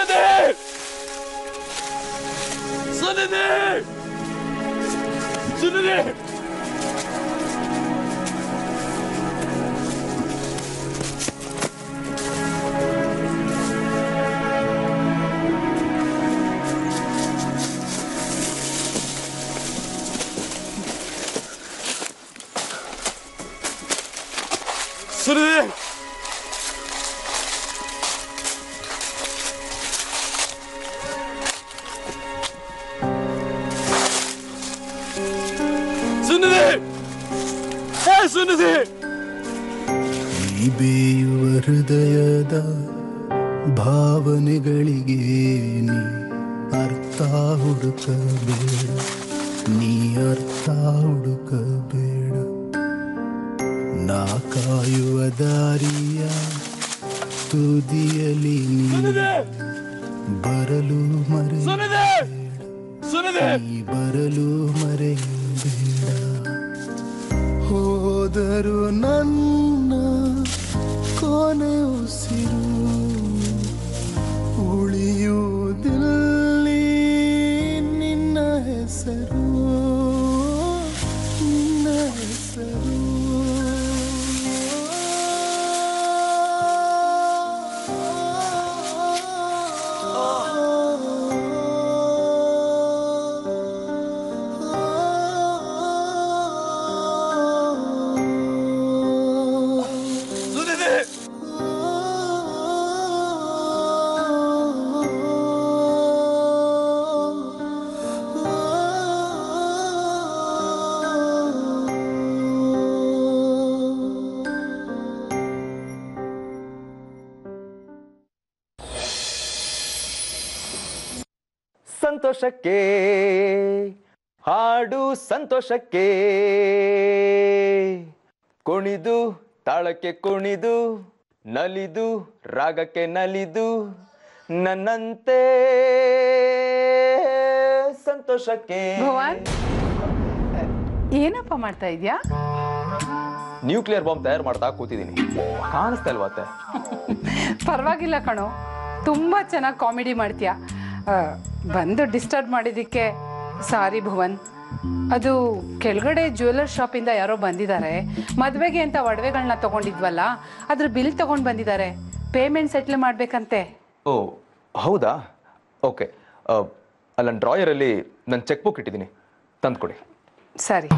ಸುನಿಧಿ ಸುನಿಧಿ ಸುನಿಧಿ ಸುನಿಧಿ ಸುನಿಧಿ ಹೇ ಸುನಿಧಿ ಈ ಬೇಯುವ ಹೃದಯದ ಭಾವನೆಗಳಿಗೆ ನೀ ಅರ್ಥ ಹುಡುಕಬೇಡ ನೀ ಅರ್ಥ ಹುಡುಕಬೇಡ ನಾ ಕಾಯುವ ದಾರಿಯ ತುದಿಯಲಿ ನೀ ಬರಲು ಮರೆ ಸುನಿಧಿ ಸುನಿಧಿ ನೀ ಬರಲು ಮರೆಯಬೇಡ ಹೋದರು ನನ್ನ ಕೊನೆ ಉಸಿರು ಉಳಿಯುವುದಿಲ್ಲಿ ನಿನ್ನ ಹೆಸರು ನಿನ್ನ ಹೆಸರು ಸುನಿಧಿ ಸಂತೋಷಕ್ಕೆ ಹಾಡು ಸಂತೋಷಕ್ಕೆ ಕುಣಿದು ತಾಳಕ್ಕೆ ಕುಣಿದು ನಲಿದು ರಾಗಕ್ಕೆ ನಲಿದು ನನ್ನಂತೆ ಸಂತೋಷಕ್ಕೆ ಭುವನ್ ಏನಪ್ಪ ಮಾಡ್ತಾ ಇದ್ಯಾ ನ್ಯೂಕ್ಲಿಯರ್ ಬಾಂಬ್ ತಯಾರು ಮಾಡ್ತಾ ಕೂತಿದ್ದೀನಿ ಕಾಣಿಸ್ತಾ ಇಲ್ವಾ ಅತ್ತೆ ಪರವಾಗಿಲ್ಲ ಕಣೋ ತುಂಬಾ ಚೆನ್ನಾಗಿ ಕಾಮಿಡಿ ಮಾಡ್ತೀಯ ಆ, ಬಂದು ಡಿಸ್ಟರ್ಬ್ ಮಾಡಿದ್ದಕ್ಕೆ ಸಾರಿ ಭುವನ್ ಅದು ಕೆಳಗಡೆ ಜ್ಯುವೆಲರ್ ಶಾಪಿಂದ ಯಾರೋ ಬಂದಿದ್ದಾರೆ ಮದುವೆಗೆ ಅಂತ ಒಡವೆಗಳನ್ನ ತಗೊಂಡಿದ್ವಲ್ಲ ಅದ್ರ ಬಿಲ್ ತಗೊಂಡು ಬಂದಿದ್ದಾರೆ ಪೇಮೆಂಟ್ ಸೆಟ್ಲ್ ಮಾಡ್ಬೇಕಂತೆ ಓ ಹೌದಾ ಓಕೆ ಅಲ್ಲ ಡ್ರಾಯರಲ್ಲಿ ನನ್ನ ಚೆಕ್ ಬುಕ್ ಇಟ್ಟಿದ್ದೀನಿ ತಂದ್ಕೊಡಿ ಸರಿ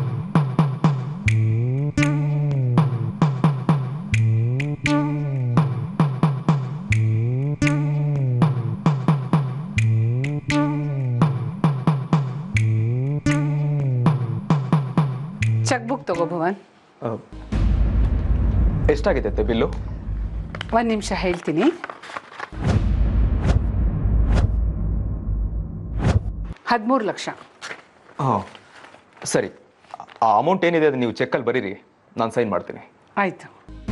ಚೆಕ್ ಬುಕ್ ತಗೋ ಭುವನ್ ಆ, ಎಷ್ಟಾಗಿದೆ ಅತ್ತೆ ಬಿಲ್ಲು ಒಂದು ನಿಮಿಷ ಹೇಳ್ತೀನಿ ಹದಿಮೂರು ಲಕ್ಷ ಹಾಂ ಸರಿ ಆ ಅಮೌಂಟ್ ಏನಿದೆ ಅದು ನೀವು ಚೆಕ್ಕಲ್ಲಿ ಬರೀರಿ ನಾನು ಸೈನ್ ಮಾಡ್ತೀನಿ ಆಯಿತು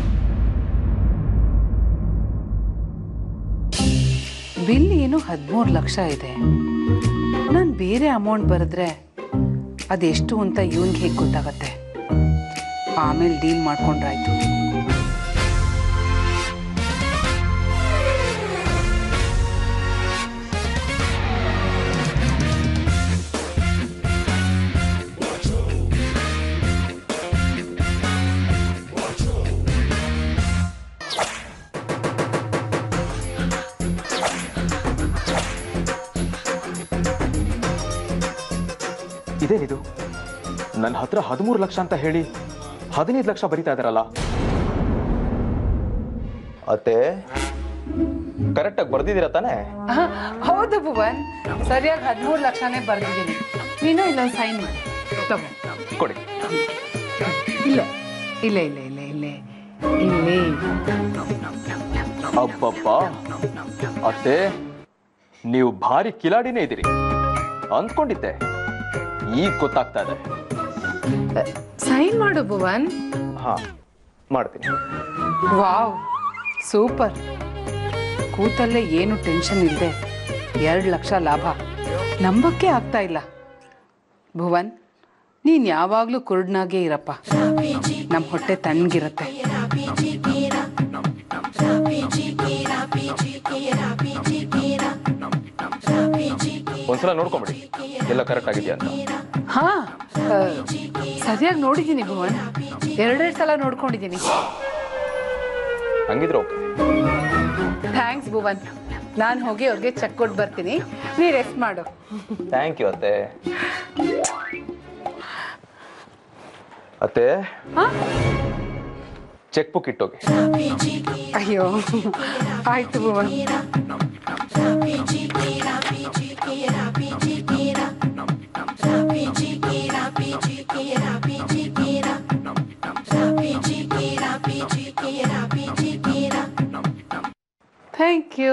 ಬಿಲ್ ಏನು ಹದಿಮೂರು ಲಕ್ಷ ಇದೆ ನಾನು ಬೇರೆ ಅಮೌಂಟ್ ಬರೆದ್ರೆ ಅದೆಷ್ಟು ಅಂತ ಇವನ್ಗೆ ಹೇಗೆ ಗೊತ್ತಾಗತ್ತೆ ಆಮೇಲೆ ಡೀಲ್ ಮಾಡ್ಕೊಂಡ್ರಾಯ್ತು ಇದೇನಿದು ನನ್ನ ಹತ್ರ ಹದಿಮೂರು ಲಕ್ಷ ಅಂತ ಹೇಳಿ ಹದಿನೈದು ಲಕ್ಷ ಬರೀತಾ ಇದಾರಲ್ಲ ಅತ್ತೆ ಕರೆಕ್ಟಾಗಿ ಬರ್ದಿದ್ದೀರಾ ತಾನೇ ಆಹಾ, ಹೌದು ಭುವನ್ ಸರಿಯಾಗಿ ಹದಿಮೂರು ಲಕ್ಷನೇ ಬರೆದಿದ್ದೀನಿ ನೀನು ಇಲ್ಲೊಂದು ಸೈನ್ ಮಾಡಿ ತಗೋ ಕೊಡಿ ಇಲ್ಲ ಇಲ್ಲ ಇಲ್ಲ ಇಲ್ಲ ಇಲ್ಲೇ ಇಲ್ಲೇ ಅಬ್ಬಬ್ಬ ಅತ್ತೆ ನೀವು ಭಾರಿ ಕಿಲಾಡಿನೇ ಇದ್ದೀರಿ ಅಂದ್ಕೊಂಡಿದ್ದೆ ಈಗ ಗೊತ್ತಾಗ್ತಾ ಇದೆ ಸೈನ್ ಮಾಡು ಭುವನ್ ಹಾ ಮಾಡ್ತೀನಿ ವಾವ್ ಸೂಪರ್ ಕೂತಲ್ಲೇ ಏನು ಟೆನ್ಷನ್ ಇಲ್ಲದೆ ಎರಡು ಲಕ್ಷ ಲಾಭ ನಂಬಕ್ಕೆ ಆಗ್ತಾ ಇಲ್ಲ ಭುವನ್ ನೀನ್ ಯಾವಾಗ್ಲೂ ಕುರುಡ್ನಾಗೆ ಇರಪ್ಪ ನಮ್ಮ ಹೊಟ್ಟೆ ತಣ್ಣಗಿರತ್ತೆ ಒಂದ್ಸಲ ನೋಡ್ಕೊಂಬಿಡಿ ಎಲ್ಲ ಕರೆಕ್ಟ್ ಆಗಿದೆಯಾ ಅಂತ ಹಾ ಸರಿಯಾಗಿ ನೋಡಿದ್ದೀನಿ ಭುವನ್ ಎರಡೆರಡು ಸಲ ನೋಡ್ಕೊಂಡಿದ್ದೀನಿ ಹಂಗಿದ್ರೆ ಓಕೆ ಥ್ಯಾಂಕ್ಸ್ ಭುವನ್ ನಾನು ಹೋಗಿ ಅವ್ರಿಗೆ ಚೆಕ್ ಕೊಟ್ಟು ಬರ್ತೀನಿ ನೀ ರೆಸ್ಟ್ ಮಾಡು ಥ್ಯಾಂಕ್ ಯು ಅತ್ತೆ ಅತ್ತೆ ಹಾ ಚೆಕ್ ಬುಕ್ ಇಟ್ಟೋಗಿ ಅಯ್ಯೋ ಆಯ್ತು ಭುವನ್ ಥ್ಯಾಂಕ್ ಯು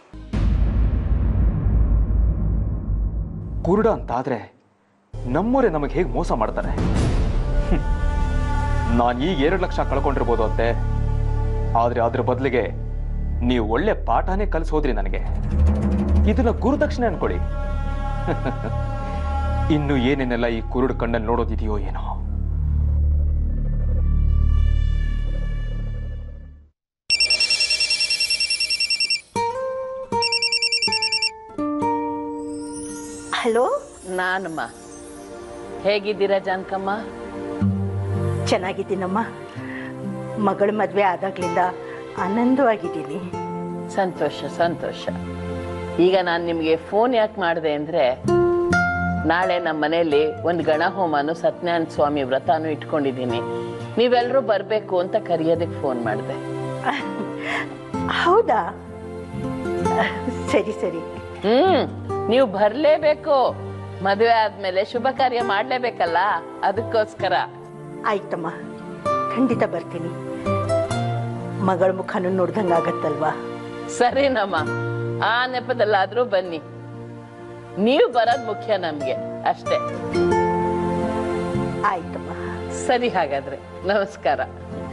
ಕುರುಡ ಅಂತಾದ್ರೆ ನಮ್ಮೂರೇ ನಮಗೆ ಹೇಗೆ ಮೋಸ ಮಾಡ್ತಾರೆ ನಾನು ಈಗ ಎರಡು ಲಕ್ಷ ಕಳ್ಕೊಂಡಿರ್ಬೋದು ಅಂತೆ ಆದ್ರೆ ಅದ್ರ ಬದಲಿಗೆ ನೀವು ಒಳ್ಳೆ ಪಾಠನೇ ಕಲಿಸೋದ್ರಿ ನನಗೆ ಇದನ್ನ ಗುರುದಕ್ಷಿಣೆ ಅನ್ಕೊಳ್ಳಿ ಇನ್ನು ಏನೇನೆಲ್ಲ ಈ ಕುರುಡು ಕಣ್ಣಲ್ಲಿ ನೋಡೋದಿದೆಯೋ ಏನೋ ಹಲೋ ನಾನಮ್ಮ ಹೇಗಿದ್ದೀರಾ ಜಾನಕಮ್ಮ ಚೆನ್ನಾಗಿದ್ದೀನಮ್ಮ ಮಗಳ ಮದುವೆ ಆದಾಗ್ಲಿಂದ ಆನಂದವಾಗಿದ್ದೀನಿ ಸಂತೋಷ ಸಂತೋಷ ಈಗ ನಾನು ನಿಮಗೆ ಫೋನ್ ಯಾಕೆ ಮಾಡಿದೆ ಅಂದರೆ ನಾಳೆ ನಮ್ಮ ಮನೆಯಲ್ಲಿ ಒಂದು ಗಣ ಹೋಮನು ಸತ್ಯನಾರಾಯಣ ಸ್ವಾಮಿ ವ್ರತನೂ ಇಟ್ಕೊಂಡಿದ್ದೀನಿ ನೀವೆಲ್ಲರೂ ಬರಬೇಕು ಅಂತ ಕರೆಯೋದಕ್ಕೆ ಫೋನ್ ಮಾಡಿದೆ ಹೌದಾ ಸರಿ ಸರಿ ಹ್ಮ್ ನೀವು ಬರಲೇಬೇಕು ಮದುವೆ ಆದ್ಮೇಲೆ ಶುಭ ಕಾರ್ಯ ಮಾಡಲೇಬೇಕಲ್ಲ ಅದಕ್ಕೋಸ್ಕರ ಆಯ್ತಮ್ಮ ಖಂಡಿತ ಬರ್ತೀನಿ ಮಗಳ ಮುಖನೂ ನೋಡ್ದಂಗಾಗತ್ತಲ್ವಾ ಸರಿನಮ್ಮ ಆ ನೆಪದಲ್ಲಾದ್ರೂ ಬನ್ನಿ ನೀವು ಬರೋದು ಮುಖ್ಯ ನಮ್ಗೆ ಅಷ್ಟೇ ಆಯ್ತಮ್ಮ ಸರಿ ಹಾಗಾದ್ರೆ ನಮಸ್ಕಾರ